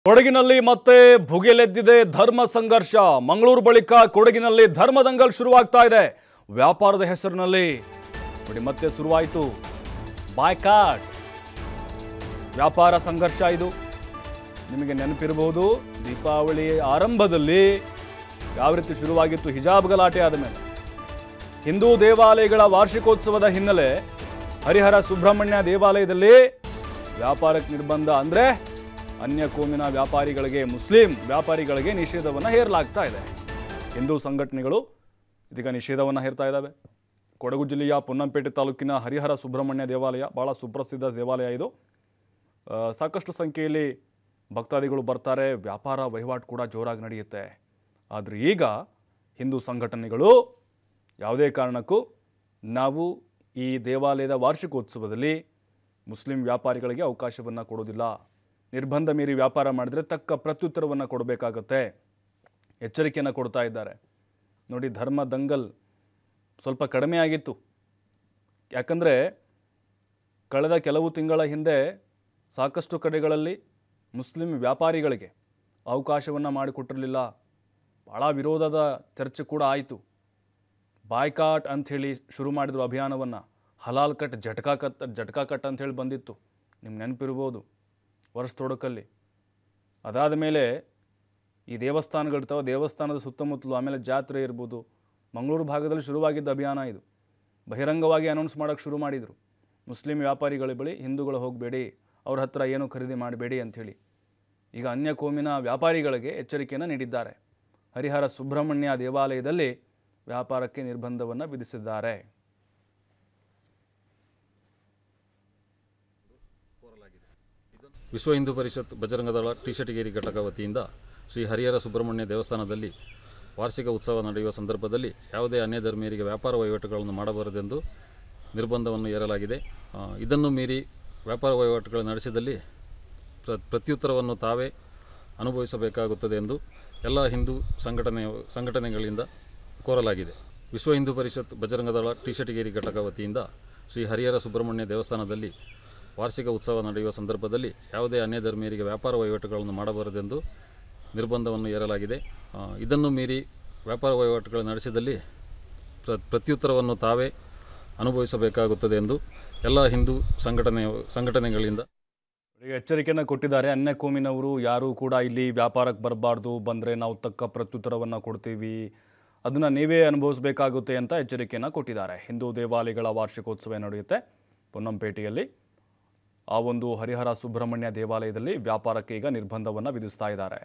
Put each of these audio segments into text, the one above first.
ಕೊಡಗಿನಲ್ಲಿ ಮತ್ತೆ ಭುಗಿಲೆದ್ದಿದೆ ಧರ್ಮ ಸಂಘರ್ಷ ಮಂಗಳೂರು ಬಳಿಕ ಕೊಡಗಿನಲ್ಲಿ ಧರ್ಮದಂಗಲ್ ಶುರುವಾಗ್ತಾ ಇದೆ ವ್ಯಾಪಾರದ ಹೆಸರಿನಲ್ಲಿ ನೋಡಿ ಮತ್ತೆ ಶುರುವಾಯಿತು ಬಾಯ್ಕಾಟ್ ವ್ಯಾಪಾರ ಸಂಘರ್ಷ ಇದು ನಿಮಗೆ ನೆನಪಿರಬಹುದು ದೀಪಾವಳಿ ಆರಂಭದಲ್ಲಿ ಯಾವ ರೀತಿ ಶುರುವಾಗಿತ್ತು ಹಿಜಾಬ್ ಗಲಾಟೆ ಆದ ಮೇಲೆ ಹಿಂದೂ ದೇವಾಲಯಗಳ ವಾರ್ಷಿಕೋತ್ಸವದ ಹಿನ್ನೆಲೆ ಹರಿಹರ ಸುಬ್ರಹ್ಮಣ್ಯ ದೇವಾಲಯದಲ್ಲಿ ವ್ಯಾಪಾರಕ್ಕೆ ನಿರ್ಬಂಧ ಅಂದರೆ ಅನ್ಯ ಕೋಮಿನ ವ್ಯಾಪಾರಿಗಳಿಗೆ ಮುಸ್ಲಿಂ ವ್ಯಾಪಾರಿಗಳಿಗೆ ನಿಷೇಧವನ್ನು ಹೇರಲಾಗ್ತಾ ಇದೆ ಹಿಂದೂ ಸಂಘಟನೆಗಳು ಇದೀಗ ನಿಷೇಧವನ್ನು ಹೇರ್ತಾ ಇದ್ದಾವೆ ಕೊಡಗು ಜಿಲ್ಲೆಯ ಪೊನ್ನಂಪೇಟೆ ತಾಲೂಕಿನ ಹರಿಹರ ಸುಬ್ರಹ್ಮಣ್ಯ ದೇವಾಲಯ ಭಾಳ ಸುಪ್ರಸಿದ್ಧ ದೇವಾಲಯ ಇದು ಆ, ಸಾಕಷ್ಟು ಸಂಖ್ಯೆಯಲ್ಲಿ ಭಕ್ತಾದಿಗಳು ಬರ್ತಾರೆ ವ್ಯಾಪಾರ ವಹಿವಾಟು ಕೂಡ ಜೋರಾಗಿ ನಡೆಯುತ್ತೆ ಆದರೆ ಈಗ ಹಿಂದೂ ಸಂಘಟನೆಗಳು ಯಾವುದೇ ಕಾರಣಕ್ಕೂ ನಾವು ಈ ದೇವಾಲಯದ ವಾರ್ಷಿಕೋತ್ಸವದಲ್ಲಿ ಮುಸ್ಲಿಂ ವ್ಯಾಪಾರಿಗಳಿಗೆ ಅವಕಾಶವನ್ನು ಕೊಡೋದಿಲ್ಲ ನಿರ್ಬಂಧ ಮೀರಿ ವ್ಯಾಪಾರ ಮಾಡಿದರೆ ತಕ್ಕ ಪ್ರತ್ಯುತ್ತರವನ್ನು ಕೊಡಬೇಕಾಗತ್ತೆ ಎಚ್ಚರಿಕೆಯನ್ನು ಕೊಡ್ತಾ ಇದ್ದಾರೆ ನೋಡಿ ಧರ್ಮ ದಂಗಲ್ ಸ್ವಲ್ಪ ಕಡಿಮೆ ಆಗಿತ್ತು ಯಾಕಂದರೆ ಕಳೆದ ಕೆಲವು ತಿಂಗಳ ಹಿಂದೆ ಸಾಕಷ್ಟು ಕಡೆಗಳಲ್ಲಿ ಮುಸ್ಲಿಂ ವ್ಯಾಪಾರಿಗಳಿಗೆ ಅವಕಾಶವನ್ನು ಮಾಡಿಕೊಟ್ಟಿರಲಿಲ್ಲ ಭಾಳ ವಿರೋಧದ ಚರ್ಚೆ ಕೂಡ ಆಯಿತು ಬಾಯ್ಕಾಟ್ ಅಂಥೇಳಿ ಶುರು ಮಾಡಿದ್ರು ಅಭಿಯಾನವನ್ನು ಹಲಾಲ್ ಕಟ್ ಜಟ್ಕಾ ಕಟ್ ಜಟ್ಕಾ ಕಟ್ ಅಂಥೇಳಿ ಬಂದಿತ್ತು ನಿಮ್ಗೆ ನೆನಪಿರ್ಬೋದು ವರ್ಷ ತೊಡಕಲ್ಲಿ ಅದಾದ ಮೇಲೆ ಈ ದೇವಸ್ಥಾನಗಳಿರ್ತಾವೆ ದೇವಸ್ಥಾನದ ಸುತ್ತಮುತ್ತಲು ಆಮೇಲೆ ಜಾತ್ರೆ ಇರ್ಬೋದು ಮಂಗಳೂರು ಭಾಗದಲ್ಲಿ ಶುರುವಾಗಿದ್ದ ಅಭಿಯಾನ ಇದು ಬಹಿರಂಗವಾಗಿ ಅನೌನ್ಸ್ ಮಾಡೋಕ್ಕೆ ಶುರು ಮಾಡಿದರು ಮುಸ್ಲಿಂ ವ್ಯಾಪಾರಿಗಳ ಬಳಿ ಹಿಂದೂಗಳು ಹೋಗಬೇಡಿ ಅವ್ರ ಹತ್ರ ಏನು ಖರೀದಿ ಮಾಡಬೇಡಿ ಅಂಥೇಳಿ ಈಗ ಅನ್ಯ ಕೋಮಿನ ವ್ಯಾಪಾರಿಗಳಿಗೆ ಎಚ್ಚರಿಕೆಯನ್ನು ನೀಡಿದ್ದಾರೆ ಹರಿಹರ ಸುಬ್ರಹ್ಮಣ್ಯ ದೇವಾಲಯದಲ್ಲಿ ವ್ಯಾಪಾರಕ್ಕೆ ನಿರ್ಬಂಧವನ್ನು ವಿಧಿಸಿದ್ದಾರೆ ವಿಶ್ವ ಹಿಂದೂ ಪರಿಷತ್ ಬಜರಂಗದಳ ಟಿಶಟಿಗೇರಿ ಘಟಕ ವತಿಯಿಂದ ಶ್ರೀ ಹರಿಹರ ಸುಬ್ರಹ್ಮಣ್ಯ ದೇವಸ್ಥಾನದಲ್ಲಿ ವಾರ್ಷಿಕ ಉತ್ಸವ ನಡೆಯುವ ಸಂದರ್ಭದಲ್ಲಿ ಯಾವುದೇ ಅನ್ಯ ಧರ್ಮೀಯರಿಗೆ ವ್ಯಾಪಾರ ವಹಿವಾಟುಗಳನ್ನು ಮಾಡಬಾರದೆಂದು ನಿರ್ಬಂಧವನ್ನು ಹೇರಲಾಗಿದೆ ಆ, ಇದನ್ನು ಮೀರಿ ವ್ಯಾಪಾರ ವಹಿವಾಟುಗಳು ನಡೆಸಿದಲ್ಲಿ ಪ್ರ ಪ್ರತ್ಯುತ್ತರವನ್ನು ತಾವೇ ಅನುಭವಿಸಬೇಕಾಗುತ್ತದೆ ಎಂದು ಎಲ್ಲ ಹಿಂದೂ ಸಂಘಟನೆ ಸಂಘಟನೆಗಳಿಂದ ಕೋರಲಾಗಿದೆ ವಿಶ್ವ ಹಿಂದೂ ಪರಿಷತ್ ಬಜರಂಗದಳ ಟಿಶಟಿಗೇರಿ ಘಟಕ ವತಿಯಿಂದ ಶ್ರೀ ಹರಿಹರ ಸುಬ್ರಹ್ಮಣ್ಯ ದೇವಸ್ಥಾನದಲ್ಲಿ ವಾರ್ಷಿಕ ಉತ್ಸವ ನಡೆಯುವ ಸಂದರ್ಭದಲ್ಲಿ ಯಾವುದೇ ಅನ್ಯ ಧರ್ಮೀಯರಿಗೆ ವ್ಯಾಪಾರ ವಹಿವಾಟುಗಳನ್ನು ಮಾಡಬಾರದೆಂದು ನಿರ್ಬಂಧವನ್ನು ಹೇರಲಾಗಿದೆ ಆ, ಇದನ್ನು ಮೀರಿ ವ್ಯಾಪಾರ ವಹಿವಾಟುಗಳು ನಡೆಸಿದಲ್ಲಿ ಪ್ರ ಪ್ರತ್ಯುತ್ತರವನ್ನು ತಾವೇ ಅನುಭವಿಸಬೇಕಾಗುತ್ತದೆ ಎಂದು ಎಲ್ಲ ಹಿಂದೂ ಸಂಘಟನೆ ಸಂಘಟನೆಗಳಿಂದ ಈಗ ಎಚ್ಚರಿಕೆಯನ್ನು ಕೊಟ್ಟಿದ್ದಾರೆ ಅನ್ಯ ಕೋಮಿನವರು ಯಾರೂ ಕೂಡ ಇಲ್ಲಿ ವ್ಯಾಪಾರಕ್ಕೆ ಬರಬಾರ್ದು ಬಂದರೆ ನಾವು ತಕ್ಕ ಪ್ರತ್ಯುತ್ತರವನ್ನು ಕೊಡ್ತೀವಿ ಅದನ್ನು ನೀವೇ ಅನುಭವಿಸಬೇಕಾಗುತ್ತೆ ಅಂತ ಎಚ್ಚರಿಕೆಯನ್ನು ಕೊಟ್ಟಿದ್ದಾರೆ ಹಿಂದೂ ದೇವಾಲಯಗಳ ವಾರ್ಷಿಕೋತ್ಸವ ನಡೆಯುತ್ತೆ ಪೊನ್ನಂಪೇಟೆಯಲ್ಲಿ ಆ ಒಂದು ಹರಿಹರ ಸುಬ್ರಹ್ಮಣ್ಯ ದೇವಾಲಯದಲ್ಲಿ ವ್ಯಾಪಾರಕ್ಕೆ ಈಗ ನಿರ್ಬಂಧವನ್ನು ವಿಧಿಸ್ತಾ ಇದ್ದಾರೆ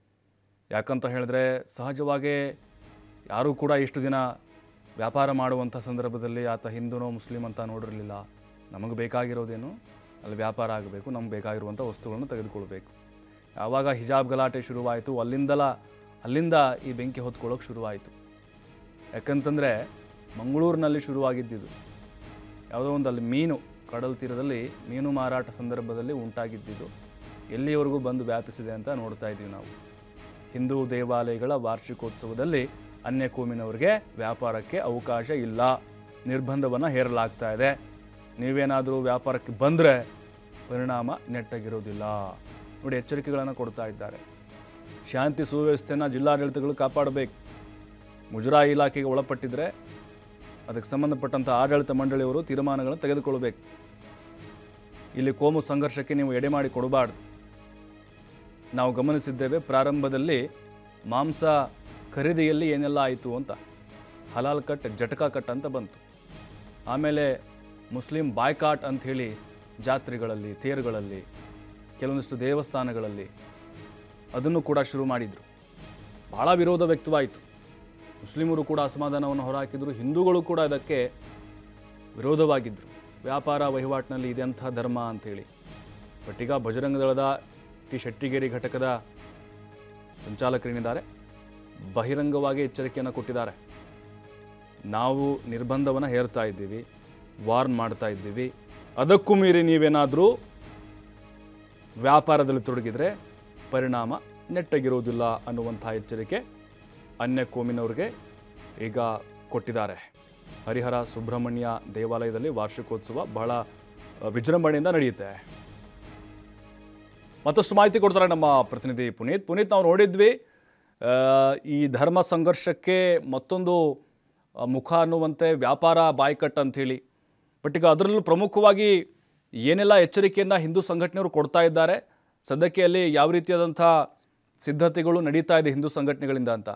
ಯಾಕಂತ ಹೇಳಿದ್ರೆ ಸಹಜವಾಗೇ ಯಾರೂ ಕೂಡ ಇಷ್ಟು ದಿನ ವ್ಯಾಪಾರ ಮಾಡುವಂಥ ಸಂದರ್ಭದಲ್ಲಿ ಆತ ಹಿಂದೂನೋ ಮುಸ್ಲಿಂ ಅಂತ ನೋಡಿರಲಿಲ್ಲ ನಮಗೆ ಬೇಕಾಗಿರೋದೇನು ಅಲ್ಲಿ ವ್ಯಾಪಾರ ಆಗಬೇಕು ನಮ್ಗೆ ಬೇಕಾಗಿರುವಂಥ ವಸ್ತುಗಳನ್ನು ತೆಗೆದುಕೊಳ್ಬೇಕು ಯಾವಾಗ ಹಿಜಾಬ್ ಗಲಾಟೆ ಶುರುವಾಯಿತು ಅಲ್ಲಿಂದಲ ಅಲ್ಲಿಂದ ಈ ಬೆಂಕಿ ಹೊತ್ಕೊಳ್ಳೋಕೆ ಶುರುವಾಯಿತು ಯಾಕಂತಂದರೆ ಮಂಗಳೂರಿನಲ್ಲಿ ಶುರುವಾಗಿದ್ದಿದ್ದು ಯಾವುದೋ ಒಂದು ಅಲ್ಲಿ ಮೀನು ಕಡಲ ತೀರದಲ್ಲಿ ಮೀನು ಮಾರಾಟ ಸಂದರ್ಭದಲ್ಲಿ ಉಂಟಾಗಿದ್ದಿದ್ದು ಎಲ್ಲಿವರೆಗೂ ಬಂದು ವ್ಯಾಪಿಸಿದೆ ಅಂತ ನೋಡ್ತಾ ಇದ್ದೀವಿ ನಾವು ಹಿಂದೂ ದೇವಾಲಯಗಳ ವಾರ್ಷಿಕೋತ್ಸವದಲ್ಲಿ ಅನ್ಯ ಕೋಮಿನವರಿಗೆ ವ್ಯಾಪಾರಕ್ಕೆ ಅವಕಾಶ ಇಲ್ಲ ನಿರ್ಬಂಧವನ್ನು ಹೇರಲಾಗ್ತಾ ಇದೆ ನೀವೇನಾದರೂ ವ್ಯಾಪಾರಕ್ಕೆ ಬಂದರೆ ಪರಿಣಾಮ ನೆಟ್ಟಗಿರೋದಿಲ್ಲ ನೋಡಿ ಎಚ್ಚರಿಕೆಗಳನ್ನು ಕೊಡ್ತಾ ಇದ್ದಾರೆ ಶಾಂತಿ ಸುವ್ಯವಸ್ಥೆಯನ್ನು ಜಿಲ್ಲಾಡಳಿತಗಳು ಕಾಪಾಡಬೇಕು ಮುಜರಾಯಿ ಇಲಾಖೆಗೆ ಒಳಪಟ್ಟಿದ್ರೆ ಅದಕ್ಕೆ ಸಂಬಂಧಪಟ್ಟಂಥ ಆಡಳಿತ ಮಂಡಳಿಯವರು ತೀರ್ಮಾನಗಳನ್ನು ತೆಗೆದುಕೊಳ್ಬೇಕು ಇಲ್ಲಿ ಕೋಮು ಸಂಘರ್ಷಕ್ಕೆ ನೀವು ಎಡೆ ಮಾಡಿ ಕೊಡಬಾರ್ದು ನಾವು ಗಮನಿಸಿದ್ದೇವೆ ಪ್ರಾರಂಭದಲ್ಲಿ ಮಾಂಸ ಖರೀದಿಯಲ್ಲಿ ಏನೆಲ್ಲ ಆಯಿತು ಅಂತ ಹಲಾಲ್ ಕಟ್ ಜಟಕಾ ಕಟ್ ಅಂತ ಬಂತು ಆಮೇಲೆ ಮುಸ್ಲಿಂ ಬಾಯ್ಕಾಟ್ ಅಂಥೇಳಿ ಜಾತ್ರೆಗಳಲ್ಲಿ ತೇರುಗಳಲ್ಲಿ ಕೆಲವೊಂದಿಷ್ಟು ದೇವಸ್ಥಾನಗಳಲ್ಲಿ ಅದನ್ನು ಕೂಡ ಶುರು ಮಾಡಿದರು ಭಾಳ ವಿರೋಧ ವ್ಯಕ್ತವಾಯಿತು ಮುಸ್ಲಿಮರು ಕೂಡ ಅಸಮಾಧಾನವನ್ನು ಹೊರಹಾಕಿದರು ಹಿಂದೂಗಳು ಕೂಡ ಅದಕ್ಕೆ ವಿರೋಧವಾಗಿದ್ದರು ವ್ಯಾಪಾರ ವಹಿವಾಟಿನಲ್ಲಿ ಇದೆಂಥ ಧರ್ಮ ಅಂಥೇಳಿ ಬಟ್ ಈಗ ಬಜರಂಗ ದಳದ ಟಿ ಶೆಟ್ಟಿಗೇರಿ ಘಟಕದ ಸಂಚಾಲಕರೇನಿದ್ದಾರೆ ಬಹಿರಂಗವಾಗಿ ಎಚ್ಚರಿಕೆಯನ್ನು ಕೊಟ್ಟಿದ್ದಾರೆ ನಾವು ನಿರ್ಬಂಧವನ್ನು ಹೇರ್ತಾ ಇದ್ದೀವಿ ವಾರ್ನ್ ಮಾಡ್ತಾ ಇದ್ದೀವಿ ಅದಕ್ಕೂ ಮೀರಿ ನೀವೇನಾದರೂ ವ್ಯಾಪಾರದಲ್ಲಿ ತೊಡಗಿದರೆ ಪರಿಣಾಮ ನೆಟ್ಟಗಿರುವುದಿಲ್ಲ ಅನ್ನುವಂಥ ಎಚ್ಚರಿಕೆ ಅನ್ಯ ಕೋಮಿನವ್ರಿಗೆ ಈಗ ಕೊಟ್ಟಿದ್ದಾರೆ ಹರಿಹರ ಸುಬ್ರಹ್ಮಣ್ಯ ದೇವಾಲಯದಲ್ಲಿ ವಾರ್ಷಿಕೋತ್ಸವ ಬಹಳ ಅ, ವಿಜೃಂಭಣೆಯಿಂದ ನಡೆಯುತ್ತೆ ಮತ್ತಷ್ಟು ಮಾಹಿತಿ ಕೊಡ್ತಾರೆ ನಮ್ಮ ಪ್ರತಿನಿಧಿ ಪುನೀತ್ ಪುನೀತ್ ನಾವು ನೋಡಿದ್ವಿ ಆ, ಈ ಧರ್ಮ ಸಂಘರ್ಷಕ್ಕೆ ಮತ್ತೊಂದು ಆ, ಮುಖ ಅನ್ನುವಂತೆ ವ್ಯಾಪಾರ ಬಾಯ್ಕಟ್ ಅಂಥೇಳಿ ಬಟ್ ಈಗ ಅದರಲ್ಲೂ ಪ್ರಮುಖವಾಗಿ ಏನೆಲ್ಲ ಎಚ್ಚರಿಕೆಯನ್ನು ಹಿಂದೂ ಸಂಘಟನೆಯವರು ಕೊಡ್ತಾ ಇದ್ದಾರೆ ಸದ್ಯಕ್ಕೆ ಅಲ್ಲಿ ಯಾವ ರೀತಿಯಾದಂಥ ಸಿದ್ಧತೆಗಳು ನಡೀತಾ ಇದೆ ಹಿಂದೂ ಸಂಘಟನೆಗಳಿಂದ ಅಂತ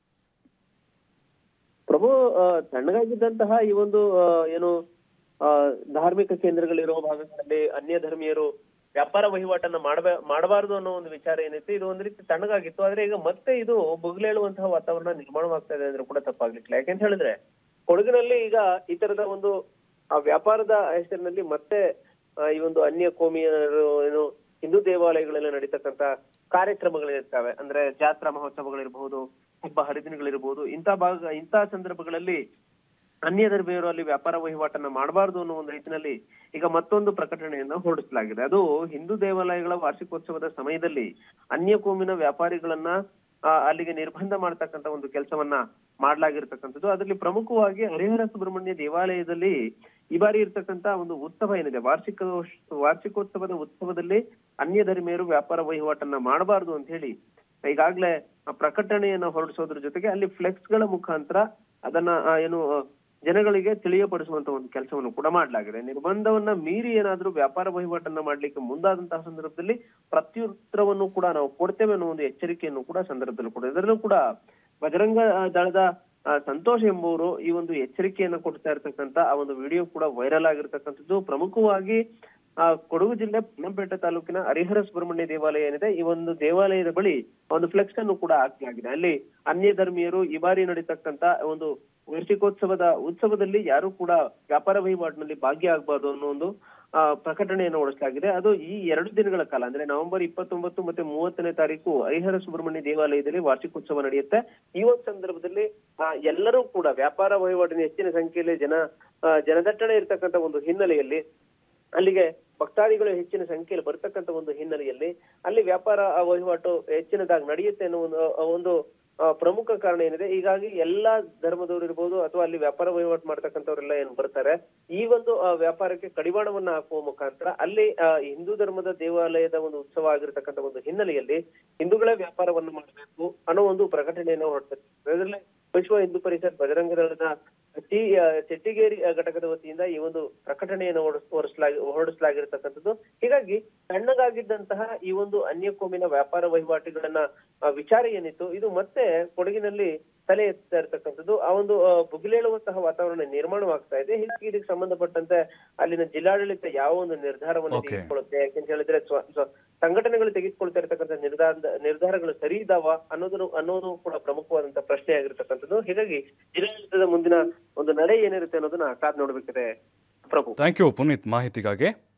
ಪ್ರಭು ಆ, ತಣ್ಣಗಾಗಿದ್ದಂತಹ ಈ ಒಂದು ಆ, ಏನು ಆ, ಧಾರ್ಮಿಕ ಕೇಂದ್ರಗಳಿರೋ ಭಾಗಗಳಲ್ಲಿ ಅನ್ಯ ಧರ್ಮೀಯರು ವ್ಯಾಪಾರ ವಹಿವಾಟನ್ನ ಮಾಡಬ ಮಾಡಬಾರದು ಅನ್ನೋ ಒಂದು ವಿಚಾರ ಏನಿತ್ತು ಇದು ಒಂದ್ ರೀತಿ ತಣ್ಣಗಾಗಿತ್ತು ಆದ್ರೆ ಈಗ ಮತ್ತೆ ಇದು ಬುಗ್ಲೇಳುವಂತಹ ವಾತಾವರಣ ನಿರ್ಮಾಣವಾಗ್ತಾ ಇದೆ ಅಂದ್ರೆ ಕೂಡ ತಪ್ಪಾಗ್ಲಿಕ್ಕಿಲ್ಲ ಯಾಕೆಂತ ಹೇಳಿದ್ರೆ ಕೊಡಗಿನಲ್ಲಿ ಈಗ ಈ ತರದ ಒಂದು ಆ ವ್ಯಾಪಾರದ ಹೆಸರಿನಲ್ಲಿ ಮತ್ತೆ ಆ, ಈ ಒಂದು ಅನ್ಯ ಕೋಮಿಯರು ಏನು ಹಿಂದೂ ದೇವಾಲಯಗಳಲ್ಲಿ ನಡೀತಕ್ಕಂತ ಕಾರ್ಯಕ್ರಮಗಳಿರ್ತವೆ ಅಂದ್ರೆ ಜಾತ್ರಾ ಮಹೋತ್ಸವಗಳಿರ್ಬಹುದು ಹಬ್ಬ ಹರಿದಿನಗಳಿರ್ಬಹುದು ಇಂಥ ಭಾಗ ಇಂತಹ ಸಂದರ್ಭಗಳಲ್ಲಿ ಅನ್ಯ ಧರ್ಮೀಯರು ಅಲ್ಲಿ ವ್ಯಾಪಾರ ವಹಿವಾಟನ್ನ ಮಾಡಬಾರದು ಅನ್ನೋ ಒಂದು ರೀತಿನಲ್ಲಿ ಈಗ ಮತ್ತೊಂದು ಪ್ರಕಟಣೆಯನ್ನ ಹೊರಡಿಸಲಾಗಿದೆ ಅದು ಹಿಂದೂ ದೇವಾಲಯಗಳ ವಾರ್ಷಿಕೋತ್ಸವದ ಸಮಯದಲ್ಲಿ ಅನ್ಯ ಕೋಮಿನ ವ್ಯಾಪಾರಿಗಳನ್ನ ಆ, ಅಲ್ಲಿಗೆ ನಿರ್ಬಂಧ ಮಾಡ್ತಕ್ಕಂತ ಒಂದು ಕೆಲಸವನ್ನ ಮಾಡ್ಲಾಗಿರ್ತಕ್ಕಂಥದ್ದು ಅದರಲ್ಲಿ ಪ್ರಮುಖವಾಗಿ ಹರಿಹರ ಸುಬ್ರಹ್ಮಣ್ಯ ದೇವಾಲಯದಲ್ಲಿ ಈ ಬಾರಿ ಇರ್ತಕ್ಕಂತ ಒಂದು ಉತ್ಸವ ಏನಿದೆ ವಾರ್ಷಿಕ ವಾರ್ಷಿಕೋತ್ಸವದ ಉತ್ಸವದಲ್ಲಿ ಅನ್ಯ ಧರ್ಮೀಯರು ವ್ಯಾಪಾರ ವಹಿವಾಟನ್ನ ಮಾಡಬಾರದು ಅಂತ ಹೇಳಿ ಈಗಾಗ್ಲೇ ಆ ಪ್ರಕಟಣೆಯನ್ನ ಹೊರಡಿಸೋದ್ರ ಜೊತೆಗೆ ಅಲ್ಲಿ ಫ್ಲೆಕ್ಸ್ ಗಳ ಮುಖಾಂತರ ಅದನ್ನ ಆ, ಏನು ಆ, ಜನಗಳಿಗೆ ತಿಳಿಯಪಡಿಸುವಂತ ಒಂದು ಕೆಲಸವನ್ನು ಕೂಡ ಮಾಡಲಾಗಿದೆ ನಿರ್ಬಂಧವನ್ನ ಮೀರಿ ಏನಾದ್ರೂ ವ್ಯಾಪಾರ ವಹಿವಾಟನ್ನ ಮಾಡ್ಲಿಕ್ಕೆ ಮುಂದಾದಂತಹ ಸಂದರ್ಭದಲ್ಲಿ ಪ್ರತ್ಯುತ್ತರವನ್ನು ಕೂಡ ನಾವು ಕೊಡ್ತೇವೆ ಅನ್ನೋ ಒಂದು ಎಚ್ಚರಿಕೆಯನ್ನು ಕೂಡ ಸಂದರ್ಭದಲ್ಲಿ ಕೂಡ ಇದರಲ್ಲೂ ಕೂಡ ಬಜರಂಗ ಆ, ದಳದ ಆ, ಸಂತೋಷ್ ಎಂಬುವರು ಈ ಒಂದು ಎಚ್ಚರಿಕೆಯನ್ನ ಕೊಡ್ತಾ ಇರ್ತಕ್ಕಂತ ಆ ಒಂದು ವಿಡಿಯೋ ಕೂಡ ವೈರಲ್ ಆಗಿರ್ತಕ್ಕಂಥದ್ದು ಪ್ರಮುಖವಾಗಿ ಆ ಕೊಡಗು ಜಿಲ್ಲೆ ಪೊನ್ನಂಪೇಟೆ ತಾಲೂಕಿನ ಹರಿಹರ ಸುಬ್ರಹ್ಮಣ್ಯ ದೇವಾಲಯ ಏನಿದೆ ಈ ಒಂದು ದೇವಾಲಯದ ಬಳಿ ಒಂದು ಫ್ಲೆಕ್ಸ್ ಅನ್ನು ಕೂಡ ಹಾಕಲಾಗಿದೆ ಅಲ್ಲಿ ಅನ್ಯ ಧರ್ಮೀಯರು ಈ ಬಾರಿ ನಡೀತಕ್ಕಂತ ಒಂದು ವಾರ್ಷಿಕೋತ್ಸವದ ಉತ್ಸವದಲ್ಲಿ ಯಾರು ಕೂಡ ವ್ಯಾಪಾರ ವಹಿವಾಟಿನಲ್ಲಿ ಭಾಗಿಯಾಗಬಾರದು ಅನ್ನೋ ಒಂದು ಆ, ಪ್ರಕಟಣೆಯನ್ನು ಹೊರಡಿಸಲಾಗಿದೆ ಅದು ಈ ಎರಡು ದಿನಗಳ ಕಾಲ ಅಂದ್ರೆ ನವೆಂಬರ್ ಇಪ್ಪತ್ತೊಂಬತ್ತು ಮತ್ತೆ ಮೂವತ್ತನೇ ತಾರೀಕು ಹರಿಹರ ಸುಬ್ರಹ್ಮಣ್ಯ ದೇವಾಲಯದಲ್ಲಿ ವಾರ್ಷಿಕೋತ್ಸವ ನಡೆಯುತ್ತೆ ಈ ಒಂದು ಸಂದರ್ಭದಲ್ಲಿ ಆ, ಎಲ್ಲರೂ ಕೂಡ ವ್ಯಾಪಾರ ವಹಿವಾಟಿನ ಹೆಚ್ಚಿನ ಸಂಖ್ಯೆಯಲ್ಲಿ ಜನ ಆ, ಜನದಟ್ಟಣೆ ಇರ್ತಕ್ಕಂಥ ಒಂದು ಹಿನ್ನೆಲೆಯಲ್ಲಿ ಅಲ್ಲಿಗೆ ಭಕ್ತಾದಿಗಳು ಹೆಚ್ಚಿನ ಸಂಖ್ಯೆಯಲ್ಲಿ ಬರ್ತಕ್ಕಂಥ ಒಂದು ಹಿನ್ನೆಲೆಯಲ್ಲಿ ಅಲ್ಲಿ ವ್ಯಾಪಾರ ಆ, ವಹಿವಾಟು ಹೆಚ್ಚಿನದಾಗಿ ನಡೆಯುತ್ತೆ ಅನ್ನೋ ಒಂದು ಆ, ಒಂದು ಆ, ಪ್ರಮುಖ ಕಾರಣ ಏನಿದೆ ಹೀಗಾಗಿ ಎಲ್ಲಾ ಧರ್ಮದವರು ಇರ್ಬೋದು ಅಥವಾ ಅಲ್ಲಿ ವ್ಯಾಪಾರ ವಹಿವಾಟು ಮಾಡ್ತಕ್ಕಂಥವ್ರೆಲ್ಲ ಏನ್ ಬರ್ತಾರೆ ಈ ಒಂದು ಆ, ವ್ಯಾಪಾರಕ್ಕೆ ಕಡಿವಾಣವನ್ನ ಹಾಕುವ ಮುಖಾಂತರ ಅಲ್ಲಿ ಆ, ಹಿಂದೂ ಧರ್ಮದ ದೇವಾಲಯದ ಒಂದು ಉತ್ಸವ ಆಗಿರ್ತಕ್ಕಂಥ ಒಂದು ಹಿನ್ನೆಲೆಯಲ್ಲಿ ಹಿಂದೂಗಳೇ ವ್ಯಾಪಾರವನ್ನು ಮಾಡಬೇಕು ಅನ್ನೋ ಒಂದು ಪ್ರಕಟಣೆಯನ್ನು ಹೊರಡ್ತಾರೆ ಅದರಲ್ಲಿ ವಿಶ್ವ ಹಿಂದೂ ಪರಿಷತ್ ಬಜರಂಗ ದಳದ ಟಿ ಆ, ಚೆಟ್ಟಿಗೇರಿ ಆ, ಘಟಕದ ವತಿಯಿಂದ ಈ ಒಂದು ಪ್ರಕಟಣೆಯನ್ನು ಹೊರಡಿಸ್- ಹೊರಡಿಸಲಾಗಿ ಹೊರಡಿಸಲಾಗಿರ್ತಕ್ಕಂಥದ್ದು ಹೀಗಾಗಿ ತಣ್ಣಗಾಗಿದ್ದಂತಹ ಈ ಒಂದು ಅನ್ಯ ಕೋಮಿನ ವ್ಯಾಪಾರ ವಹಿವಾಟುಗಳನ್ನ ಆ, ವಿಚಾರ ಏನಿತ್ತು ಇದು ಮತ್ತೆ ಕೊಡಗಿನಲ್ಲಿ ತಲೆ ಎತ್ತಾ ಇರ್ತಕ್ಕಂಥದ್ದು ಆ ಒಂದು ಆ, ಭುಗಿಲೇಳುವಂತಹ ವಾತಾವರಣ ನಿರ್ಮಾಣವಾಗ್ತಾ ಇದೆ ಹೀಗಾಗಿ ಇದಕ್ಕೆ ಸಂಬಂಧಪಟ್ಟಂತೆ ಅಲ್ಲಿನ ಜಿಲ್ಲಾಡಳಿತ ಯಾವ ಒಂದು ನಿರ್ಧಾರವನ್ನು Okay. ತೆಗೆದುಕೊಳ್ಳುತ್ತೆ ಯಾಕೆಂತ ಹೇಳಿದ್ರೆ ಸ್ವ- ಸ್ವ- ಸಂಘಟನೆಗಳು ತೆಗೆದುಕೊಳ್ತಾ ಇರ್ತಕ್ಕಂಥ ನಿರ್ಧಾರ ನಿರ್ಧಾರಗಳು ಸರಿ ಇದಾವ ಅನ್ನೋದನ್ನು ಅನ್ನೋದು ಕೂಡ ಪ್ರಮುಖವಾದಂತಹ ಪ್ರಶ್ನೆ ಆಗಿರ್ತಕ್ಕಂಥದ್ದು ಹೀಗಾಗಿ ಜಿಲ್ಲಾಡಳಿತದ ಮುಂದಿನ ಒಂದು ನಡೆ ಏನಿರುತ್ತೆ ಅನ್ನೋದನ್ನ ಕಾದ್ ನೋಡ್ಬೇಕಿದೆ ಪ್ರಭು ಥ್ಯಾಂಕ್ ಯು ಪುನೀತ್ ಮಾಹಿತಿಗಾಗಿ